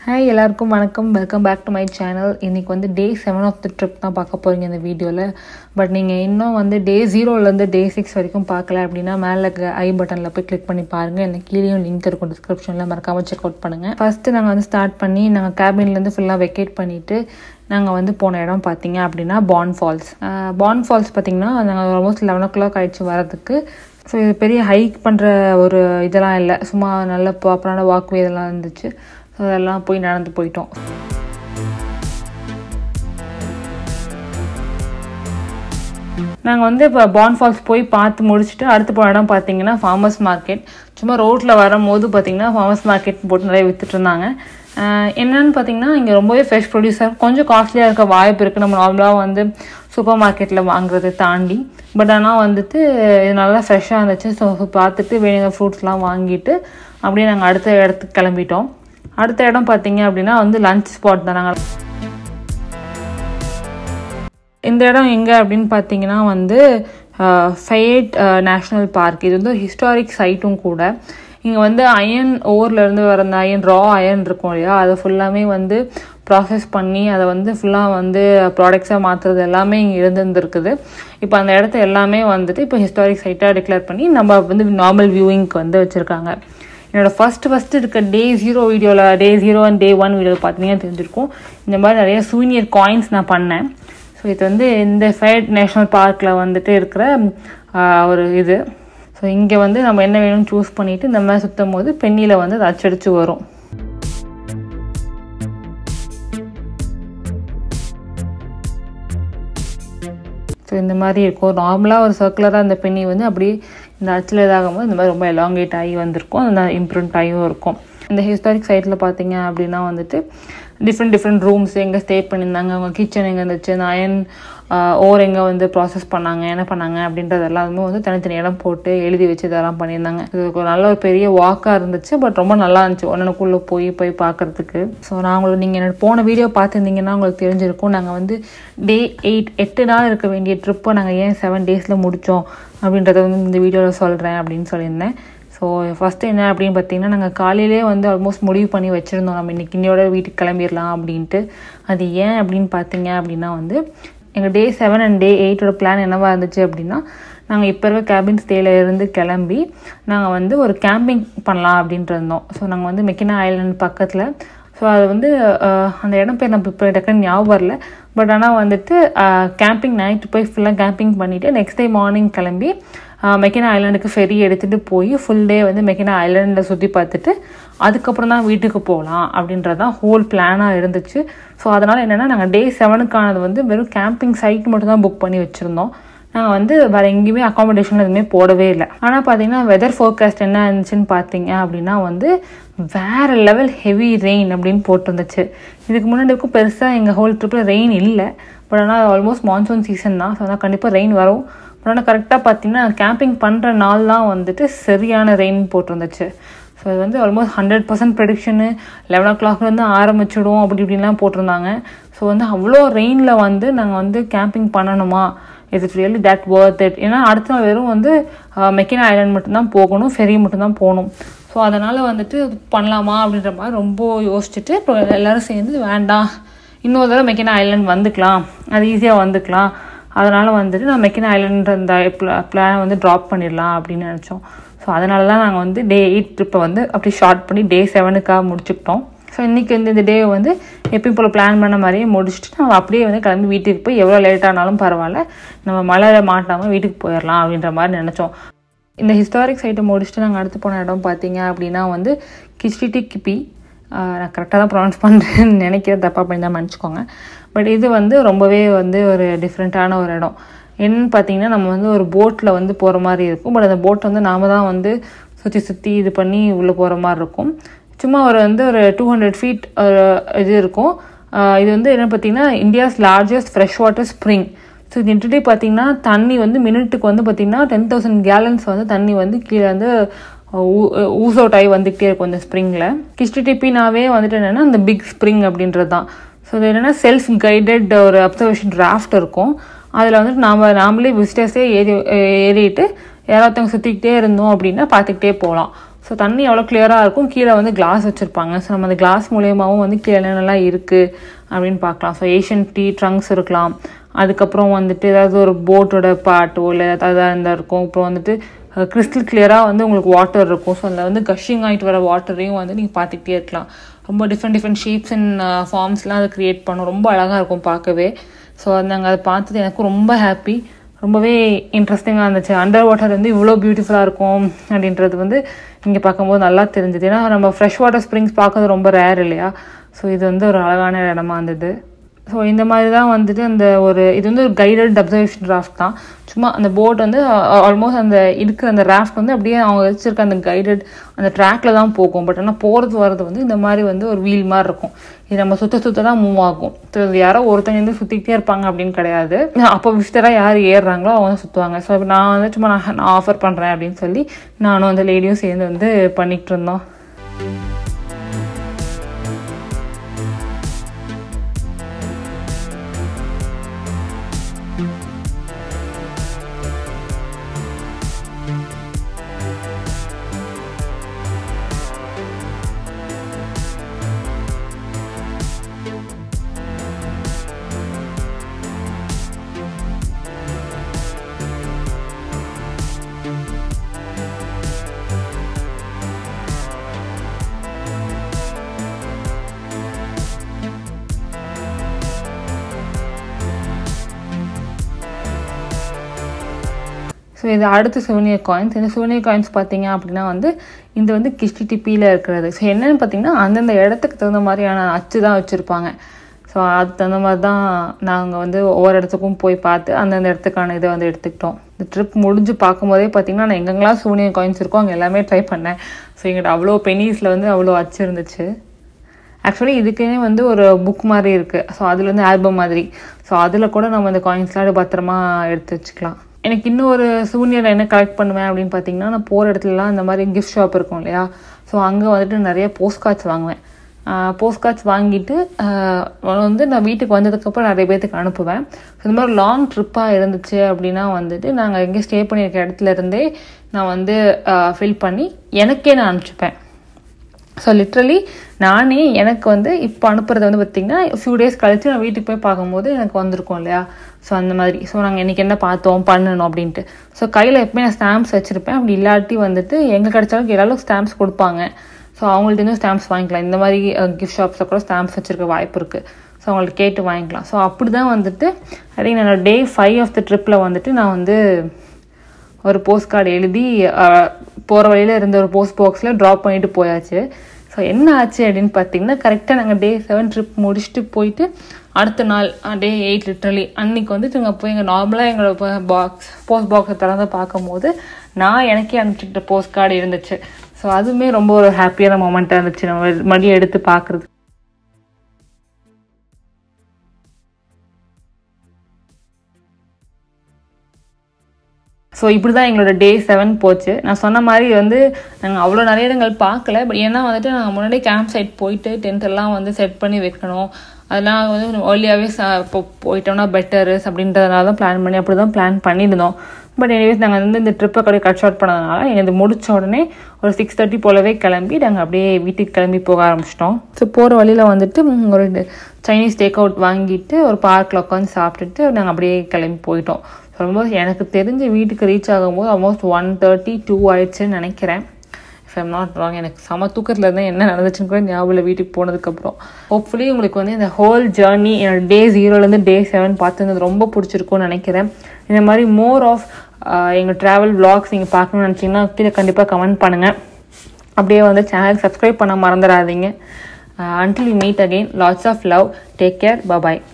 hi எல்லாருக்கும் வணக்கம் welcome back to my channel இன்றைக்கி வந்து day seven of the trip தான் பார்க்க போகிறீங்க இந்த வீடியோவில் பட் நீங்கள் இன்னும் வந்து டே ஜீரோலேருந்து டே சிக்ஸ் வரைக்கும் பார்க்கல அப்படின்னா மேலே இருக்க ஐ பட்டனில் போய் கிளிக் பண்ணி பாருங்கள் எனக்கு கீழேயும் லிங்க் இருக்கும் டிஸ்கிரிப்ஷனில் மறக்காமல் செக் அவுட் பண்ணுங்கள் ஃபஸ்ட்டு நாங்கள் வந்து ஸ்டார்ட் பண்ணி நாங்கள் கேபின்லேருந்து ஃபுல்லாக வெக்கேட் பண்ணிவிட்டு நாங்கள் வந்து போன இடம் பார்த்தீங்க அப்படின்னா பான் ஃபால்ஸ் பான் ஃபால்ஸ் பார்த்தீங்கன்னா நாங்கள் ஆல்மோஸ்ட் லெவன் ஓ கிளாக் ஆயிடுச்சு வரதுக்கு ஸோ இது பெரிய ஹைக் பண்ணுற ஒரு இதெல்லாம் இல்லை சும்மா நல்ல ப்ராப்பரான வாக்வே இதெல்லாம் இருந்துச்சு ஸோ அதெல்லாம் போய் நடந்து போயிட்டோம் நாங்கள் வந்து இப்போ பான் ஃபால்ஸ் போய் பார்த்து முடிச்சுட்டு அடுத்து போன இடம் பார்த்தீங்கன்னா ஃபார்மர்ஸ் மார்க்கெட் சும்மா ரோட்டில் வரும்போது பார்த்தீங்கன்னா ஃபார்மர்ஸ் மார்க்கெட் போட்டு நிறைய வித்துட்டு இருந்தாங்க ஆஹ் என்னன்னு பார்த்தீங்கன்னா இங்கே ரொம்பவே ஃப்ரெஷ் ப்ரொடியூசர் கொஞ்சம் காஸ்ட்லியாக இருக்க வாய்ப்பு இருக்குது நம்ம நார்மலாக வந்து சூப்பர் மார்க்கெட்டில் வாங்குறதை தாண்டி பட் ஆனால் வந்துட்டு இது நல்லா ஃப்ரெஷ்ஷாக இருந்துச்சு ஸோ பார்த்துட்டு வேணுங்கிற ஃப்ரூட்ஸ்லாம் வாங்கிட்டு அப்படியே நாங்கள் அடுத்த இடத்துக்கு கிளம்பிட்டோம் அடுத்த இடம் பார்த்தீங்க அப்படின்னா வந்து லஞ்ச் ஸ்பாட் தான் நாங்கள் இந்த இடம் எங்கே அப்படின்னு பார்த்தீங்கன்னா வந்து ஃபயேட் நேஷ்னல் பார்க் இது வந்து ஹிஸ்டாரிக் சைட்டும் கூட இங்கே வந்து அயன் ஓர்லேருந்து வர அந்த அயன் ரா அயன் இருக்கும் இல்லையா அதை ஃபுல்லாமே வந்து ப்ராசஸ் பண்ணி அதை வந்து ஃபுல்லாக வந்து ப்ராடக்ட்ஸாக மாற்றுறது எல்லாமே இங்கே இருந்துருந்துருக்குது இப்போ அந்த இடத்த எல்லாமே வந்துட்டு இப்போ ஹிஸ்டாரிக் சைட்டாக டிக்ளேர் பண்ணி நம்ம வந்து நார்மல் வியூவிங்க்கு வந்து வச்சுருக்காங்க என்னோட ஃபஸ்ட்டு ஃபஸ்ட்டு இருக்க டே ஜீரோ வீடியோவில் day zero and day one வீடியோவில் பார்த்தீங்கன்னா தெரிஞ்சிருக்கும் இந்த மாதிரி நிறைய சூனியர் காயின்ஸ் நான் பண்ணேன் ஸோ இது வந்து இந்த ஃபயட் நேஷ்னல் பார்க்கில் வந்துட்டு இருக்கிற ஆஹ், ஒரு இது ஸோ இங்கே வந்து நம்ம என்ன வேணும்னு சூஸ் பண்ணிவிட்டு இந்த மாதிரி சுற்றும் போது பெண்ணியில் வந்து அது அச்சடிச்சு வரும் ஸோ இந்த மாதிரி இருக்கும் நார்மலாக ஒரு சர்க்குலராக அந்த பெண்ணி வந்து அப்படியே இந்த அச்சில் இதாகும்போது இந்த மாதிரி ரொம்ப எலாங்கேட் ஆகி வந்திருக்கும் அந்த இம்ப்ரூண்ட் ஆகியும் இருக்கும் இந்த ஹிஸ்டாரிக் சைட்டில் பார்த்தீங்க அப்படின்னா வந்துட்டு டிஃப்ரெண்ட் டிஃப்ரெண்ட் ரூம்ஸ் எங்கே ஸ்டே பண்ணியிருந்தாங்க அவங்க கிச்சன் எங்கே இருந்துச்சு இந்த அயன் ஓர் எங்கே வந்து ப்ராசஸ் பண்ணாங்க என்ன பண்ணாங்க அப்படின்றது எல்லாமே வந்து தனித்தனி இடம் போட்டு எழுதி வச்சு இதெல்லாம் பண்ணியிருந்தாங்க இது ஒரு நல்ல ஒரு பெரிய வாக்காக இருந்துச்சு பட் ரொம்ப நல்லா இருந்துச்சு ஒன்றுக்குள்ளே போய் போய் பார்க்கறதுக்கு ஸோ நான் உங்களுக்கு நீங்கள் என்னோட போன வீடியோ பார்த்துருந்தீங்கன்னா உங்களுக்கு தெரிஞ்சிருக்கும் நாங்கள் வந்து டே எயிட் எட்டு நாள் இருக்க வேண்டிய ட்ரிப்பை நாங்கள் ஏன் செவன் டேஸில் முடித்தோம் அப்படின்றத வந்து இந்த வீடியோவில் சொல்கிறேன் அப்படின்னு சொல்லியிருந்தேன் ஸோ ஃபஸ்ட்டு என்ன அப்படின்னு பார்த்தீங்கன்னா நாங்கள் காலையிலே வந்து ஆல்மோஸ்ட் முடிவு பண்ணி வச்சுருந்தோம் நம்ம இன்னைக்கு இன்னையோட வீட்டுக்கு கிளம்பிடலாம் அப்படின்ட்டு அது ஏன் அப்படின்னு பார்த்தீங்க அப்படின்னா வந்து எங்கள் டே செவன் அண்ட் டே எயிட்டோட பிளான் என்னவா இருந்துச்சு அப்படின்னா நாங்கள் இப்போ இருக்க கேபின் ஸ்டேல இருந்து கிளம்பி நாங்கள் வந்து ஒரு கேம்பிங் பண்ணலாம் அப்படின்ட்டு இருந்தோம் ஸோ நாங்கள் வந்து மெக்கினா ஐலாண்ட் பக்கத்தில் ஸோ அது வந்து அஹ், அந்த இடம் பேர் நம்ம இப்போ டக்குன்னு ஞாபகம் வரல பட் ஆனால் வந்துட்டு கேம்பிங் நைட்டு போய் ஃபுல்லாக கேம்பிங் பண்ணிவிட்டு நெக்ஸ்ட் டே மார்னிங் கிளம்பி மெக்கினா ஐலாண்டுக்கு ஃபெரி எடுத்துகிட்டு போய் ஃபுல் டே வந்து மெக்கினா ஐலாண்டில் சுற்றி பார்த்துட்டு அதுக்கப்புறம் தான் வீட்டுக்கு போகலாம் அப்படின்றது தான் ஹோல் பிளானாக இருந்துச்சு ஸோ அதனால் என்னென்னா நாங்கள் டே செவனுக்கானது வந்து வெறும் கேம்பிங் சைட் மட்டும் தான் புக் பண்ணி வச்சுருந்தோம் நாங்கள் வந்து வேறு எங்கேயுமே அக்காமடேஷன் எதுவுமே போடவே இல்லை ஆனால் பார்த்தீங்கன்னா வெதர் ஃபோர்காஸ்ட் என்ன இருந்துச்சுன்னு பார்த்தீங்க அப்படின்னா வந்து வேறு லெவல் ஹெவி ரெயின் அப்படின்னு போட்டிருந்துச்சு இதுக்கு முன்னாடி இருக்கும் பெருசாக எங்கள் ஹோல் ட்ரிப்பில் ரெயின் இல்லை பட் ஆனால் ஆல்மோஸ்ட் மான்சூன் சீசன் தான் ஸோ அதான் கண்டிப்பாக ரெயின் வரும் பட் ஆனால் கரெக்டாக பார்த்தீங்கன்னா கேம்பிங் பண்ணுற நாள் தான் வந்துட்டு சரியான ரெயின் போட்டிருந்துச்சு ஸோ இது வந்து ஆல்மோஸ்ட் ஹண்ட்ரட் பர்சன்ட் ப்ரெடிக்ஷனு லெவன் ஓ கிளாக்லேருந்து ஆரம்பிச்சிடும் அப்படி இப்படின்லாம் போட்டிருந்தாங்க ஸோ வந்து அவ்வளோ ரெயினில் வந்து நாங்கள் வந்து கேம்பிங் பண்ணணுமா is it really that worth it ஏன்னா அடுத்த நாள் வெறும் வந்து மெக்கினா ஐலாண்ட் மட்டும்தான் போகணும் ஃபெரி மட்டும்தான் போகணும் ஸோ அதனால் வந்துட்டு பண்ணலாமா அப்படின்ற மாதிரி ரொம்ப யோசிச்சுட்டு இப்போ எல்லோரும் சேர்ந்து வேண்டாம் இன்னொரு தடவை மெக்கினா ஐலாண்ட் வந்துக்கலாம் அது ஈஸியாக வந்துக்கலாம் அதனால் வந்துட்டு நான் மெக்கினா ஐலாண்ட் அந்த பிளானை வந்து ட்ராப் பண்ணிடலாம் அப்படின்னு நினச்சோம் ஸோ அதனால தான் நாங்கள் வந்து டே எயிட் ட்ரிப்பை வந்து அப்படி ஷார்ட் பண்ணி டே செவனுக்காக முடிச்சுக்கிட்டோம் ஸோ இன்றைக்கி வந்து இந்த டே வந்து எப்பயும் போல் பிளான் பண்ண மாதிரியே முடிச்சுட்டு நம்ம அப்படியே வந்து கிளம்பி வீட்டுக்கு போய் எவ்வளோ லேட் ஆனாலும் பரவாயில்ல நம்ம மழையில மாட்டாமல் வீட்டுக்கு போயிடலாம் அப்படின்ற மாதிரி நினச்சோம் இந்த ஹிஸ்டாரிக் சைட்டை முடிச்சுட்டு நாங்கள் அடுத்து போன இடம் பார்த்தீங்க அப்படின்னா வந்து கிச்டிட்டி கிப்பி ஆஹ் நான் கரெக்டாக தான் ப்ரொனவுன்ஸ் பண்ணுறேன்னு நினைக்கிறேன் தப்பாக பண்ணி தான் மன்னிச்சுக்கோங்க பட் இது வந்து ரொம்பவே வந்து ஒரு டிஃப்ரெண்ட்டான ஒரு இடம் என்னன்னு பார்த்தீங்கன்னா நம்ம வந்து ஒரு போட்டில் வந்து போகிற மாதிரி இருக்கும் பட் அந்த போட் வந்து நாம தான் வந்து சுற்றி சுற்றி இது பண்ணி உள்ளே போகிற மாதிரி இருக்கும் சும்மா ஒரு வந்து ஒரு டூ ஹண்ட்ரட் ஃபீட் இது இருக்கும் ஆஹ் இது வந்து என்ன பார்த்தீங்கன்னா India's largest fresh water spring so இது இன்டர்டே பார்த்தீங்கன்னா தண்ணி வந்து மினிட்டுக்கு வந்து பார்த்தீங்கன்னா டென் தௌசண்ட் கேலன்ஸ் வந்து தண்ணி வந்து கீழே வந்து ஊஸ் அவுட் ஆகி வந்துக்கிட்டே இருக்கும் இந்த ஸ்ப்ரிங்கில் கிஸ்டிடிபினாவே வந்துட்டு என்னென்னா அந்த பிக் ஸ்ப்ரிங் அப்படின்றது தான் ஸோ இது என்னென்னா செல்ஃப் கைடட் ஒரு அப்சர்வேஷன் ராஃப்ட் இருக்கும் அதில் வந்துட்டு நாம் நாமளே விசிட்டர்ஸே ஏறி ஏறிட்டு யாராவது சுற்றிக்கிட்டே இருந்தோம் அப்படின்னா பார்த்துக்கிட்டே போகலாம் ஸோ தண்ணி எவ்வளோ கிளியராக இருக்கும் கீழே வந்து கிளாஸ் வச்சுருப்பாங்க ஸோ நம்ம அந்த கிளாஸ் மூலியமாகவும் வந்து கீழே என்னென்னலாம் இருக்குது அப்படின்னு பார்க்கலாம் ஸோ ஏஷியன் டீ ட்ரங்க்ஸ் இருக்கலாம் அதுக்கப்புறம் வந்துட்டு ஏதாவது ஒரு போட்டோட பாட்டோ இல்லை ஏதாவது இருந்தால் இருக்கும் அப்புறம் வந்துட்டு கிறிஸ்டல் கிளியராக வந்து உங்களுக்கு வாட்டர் இருக்கும் ஸோ அதில் வந்து கஷிங் ஆகிட்டு வர வாட்டரையும் வந்து நீங்கள் பார்த்துக்கிட்டே இருக்கலாம் ரொம்ப டிஃப்ரெண்ட் டிஃப்ரெண்ட் ஷேப்ஸ் அண்ட் ஃபார்ம்ஸ்லாம் அதை க்ரியேட் பண்ணும் ரொம்ப அழகாக இருக்கும் பார்க்கவே ஸோ அது நாங்கள் அதை பார்த்தது எனக்கு ரொம்ப ஹாப்பி ரொம்பவே இன்ட்ரெஸ்டிங்காக இருந்துச்சு அண்டர் வாட்டர் வந்து இவ்வளோ பியூட்டிஃபுல்லாக இருக்கும் அப்படின்றது வந்து இங்கே பார்க்கும்போது நல்லா தெரிஞ்சுது ஏன்னா நம்ம ஃப்ரெஷ் வாட்டர் ஸ்ப்ரிங்ஸ் பார்க்கறது ரொம்ப ரேர் இல்லையா ஸோ இது வந்து ஒரு அழகான இடமா இருந்தது ஸோ இந்த மாதிரி தான் வந்துட்டு அந்த ஒரு இது வந்து ஒரு கைடட் அப்சர்வேஷன் ராஃப்ட் தான் சும்மா அந்த போட் வந்து ஆல்மோஸ்ட் அந்த இருக்கிற அந்த ராஃப்ட் வந்து அப்படியே அவங்க வச்சிருக்க அந்த கைடட் அந்த ட்ராக்ல தான் போகும் பட் ஆனால் போகிறது வர்றது வந்து இந்த மாதிரி வந்து ஒரு வீல் மாதிரி இருக்கும் இது நம்ம சுத்த சுத்த தான் மூவ் ஆகும் ஸோ இது யாரோ ஒருத்தங்க வந்து சுற்றிக்கிட்டே இருப்பாங்க அப்படின்னு கிடையாது அப்போ விசிட்டராக யார் ஏறுறாங்களோ அவங்க தான் சுற்றுவாங்க ஸோ இப்போ நான் வந்து சும்மா நான் நான் ஆஃபர் பண்ணுறேன் அப்படின்னு சொல்லி நானும் அந்த லேடியும் சேர்ந்து வந்து பண்ணிகிட்டு இருந்தோம் ஸோ இது அடுத்த சுவனியர் காயின்ஸ் இந்த சுவனியர் காயின்ஸ் பார்த்தீங்க அப்படின்னா வந்து இது வந்து கிஷ்டி டிப்பியில் இருக்கிறது ஸோ என்னென்னு பார்த்தீங்கன்னா அந்தந்த இடத்துக்கு தகுந்த மாதிரியான அச்சு தான் வச்சுருப்பாங்க ஸோ அதுக்கு தகுந்த மாதிரி தான் நாங்கள் வந்து ஒவ்வொரு இடத்துக்கும் போய் பார்த்து அந்தந்த இடத்துக்கான இதை வந்து எடுத்துக்கிட்டோம் இந்த ட்ரிப் முடிஞ்சு பார்க்கும்போதே பார்த்தீங்கன்னா நான் எங்கெங்கெல்லாம் சூனியர் காயின்ஸ் இருக்கோ அங்கே எல்லாமே ட்ரை பண்ணேன் ஸோ எங்கிட்ட அவ்வளோ பெனிஸில் வந்து அவ்வளோ அச்சு இருந்துச்சு ஆக்சுவலி இதுக்குன்னே வந்து ஒரு புக் மாதிரி இருக்குது ஸோ அதில் வந்து ஆல்பம் மாதிரி ஸோ அதில் கூட நம்ம இந்த காயின்ஸ்லாம் பத்திரமா எடுத்து வச்சுக்கலாம் எனக்கு இன்னொரு சூனியர் என்ன கலெக்ட் பண்ணுவேன் அப்படின்னு பார்த்தீங்கன்னா நான் போகிற இடத்துலலாம் இந்த மாதிரி கிஃப்ட் ஷாப் இருக்கும் இல்லையா ஸோ அங்கே வந்துட்டு நிறைய போஸ்ட் கார்ட்ஸ் வாங்குவேன் போஸ்ட் கார்ட்ஸ் வாங்கிட்டு வந்து நான் வீட்டுக்கு வந்ததுக்கப்புறம் நிறைய பேர்த்துக்கு அனுப்புவேன் இந்த மாதிரி லாங் ட்ரிப்பாக இருந்துச்சு அப்படின்னா வந்துட்டு நாங்கள் எங்கே ஸ்டே பண்ணியிருக்க இடத்துல இருந்தே நான் வந்து ஃபில் பண்ணி எனக்கே நான் அனுப்பிச்சிப்பேன் ஸோ லிட்ரலி நானே எனக்கு வந்து இப்போ அனுப்புறது வந்து பார்த்திங்கன்னா ஃபியூ டேஸ் கழித்து நான் வீட்டுக்கு போய் பார்க்கும்போது எனக்கு வந்திருக்கும் இல்லையா ஸோ அந்த மாதிரி ஸோ நாங்கள் இன்றைக்கி என்ன பார்த்தோம் பண்ணணும் அப்படின்ட்டு ஸோ கையில் எப்பவுமே நான் ஸ்டாம்ப்ஸ் வச்சுருப்பேன் அப்படி இல்லாட்டி வந்துட்டு எங்கே கிடைச்சாலும் எல்லாரும் ஸ்டாம்ப்ஸ் கொடுப்பாங்க ஸோ அவங்கள்ட்ட ஸ்டாம்ப்ஸ் வாங்கிக்கலாம் இந்த மாதிரி கிஃப்ட் ஷாப்ஸில் கூட ஸ்டாம்ப்ஸ் வச்சுருக்க வாய்ப்பு இருக்குது ஸோ அவங்கள்ட்ட கேட்டு வாங்கிக்கலாம் ஸோ அப்படி தான் வந்துட்டு ஐ திங்க் என்னோட டே ஃபைவ் ஆஃப் த ட்ரிப்பில் வந்துட்டு நான் வந்து ஒரு போஸ்ட் கார்டு எழுதி போகிற வழியில் இருந்த ஒரு போஸ்ட் பாக்ஸில் ட்ராப் பண்ணிட்டு போயாச்சு ஸோ என்ன ஆச்சு அப்படின்னு பார்த்தீங்கன்னா கரெக்டாக நாங்கள் டே செவன் ட்ரிப் முடிச்சுட்டு போயிட்டு அடுத்த நாள் டே எயிட் லிட்ரலி அன்னைக்கு வந்துட்டு நாங்கள் போய் எங்கள் நார்மலாக எங்களோட பாக்ஸ் போஸ்ட் பாக்ஸை திறந்து பார்க்கும்போது நான் எனக்கே அனுப்பிச்சிக்கிட்ட போஸ்ட் கார்டு இருந்துச்சு ஸோ அதுவுமே ரொம்ப ஒரு ஹாப்பியான மூமெண்ட்டாக இருந்துச்சு நம்ம மறுபடியும் எடுத்து பார்க்குறது ஸோ இப்படி தான் எங்களோட டே செவன் போச்சு நான் சொன்ன மாதிரி வந்து நாங்கள் அவ்வளோ நிறைய இடங்கள் பார்க்கல பட் ஏன்னா வந்துட்டு நாங்கள் முன்னாடி கேம்ப் சைட் போயிட்டு டென்ட் எல்லாம் வந்து செட் பண்ணி வைக்கணும் அதெல்லாம் வந்து ஏர்லியாகவே இப்போ போயிட்டோம்னா பெட்டரு அப்படின்றதுனால தான் பிளான் பண்ணி அப்படி தான் பிளான் பண்ணியிருந்தோம் பட் எனிவேஸ் நாங்கள் வந்து இந்த ட்ரிப்பை கடை கட் ஷார்ட் பண்ணதுனால எங்களுக்கு முடிச்ச உடனே ஒரு சிக்ஸ் தேர்ட்டி போலவே கிளம்பி நாங்கள் அப்படியே வீட்டுக்கு கிளம்பி போக ஆரம்பிச்சிட்டோம் ஸோ போகிற வழியில் வந்துட்டு ஒரு சைனீஸ் டேக் அவுட் வாங்கிட்டு ஒரு பார்க்கில் உட்காந்து சாப்பிட்டுட்டு நாங்கள் அப்படியே கிளம்பி போயிட்டோம் ரொம்ப எனக்கு தெரிஞ்சு வீட்டுக்கு ரீச் ஆகும்போது ஆல்மோஸ்ட் ஒன் தேர்ட்டி டூ ஆயிடுச்சுன்னு நினைக்கிறேன் இஃப் ஐம் நாட் ராங் எனக்கு சம தூக்கத்தில் இருந்தால் என்ன நடந்துச்சுன்னு கூட ஞாபகம் இல்லை வீட்டுக்கு போனதுக்கப்புறம் ஹோப்ஃபுல்லி உங்களுக்கு வந்து இந்த ஹோல் ஜேர்னி என்னோட டே ஜீரோலேருந்து டே செவன் பார்த்துருந்தது ரொம்ப பிடிச்சிருக்கும்னு நினைக்கிறேன் இந்த மாதிரி மோர் ஆஃப் எங்கள் ட்ராவல் விளாக்ஸ் நீங்கள் பார்க்கணும்னு நினச்சிங்கன்னா கீழே கண்டிப்பாக கமெண்ட் பண்ணுங்கள் அப்படியே வந்து சேனல் சப்ஸ்கிரைப் பண்ண மறந்துடாதீங்க until meet again lots of love take care bye bye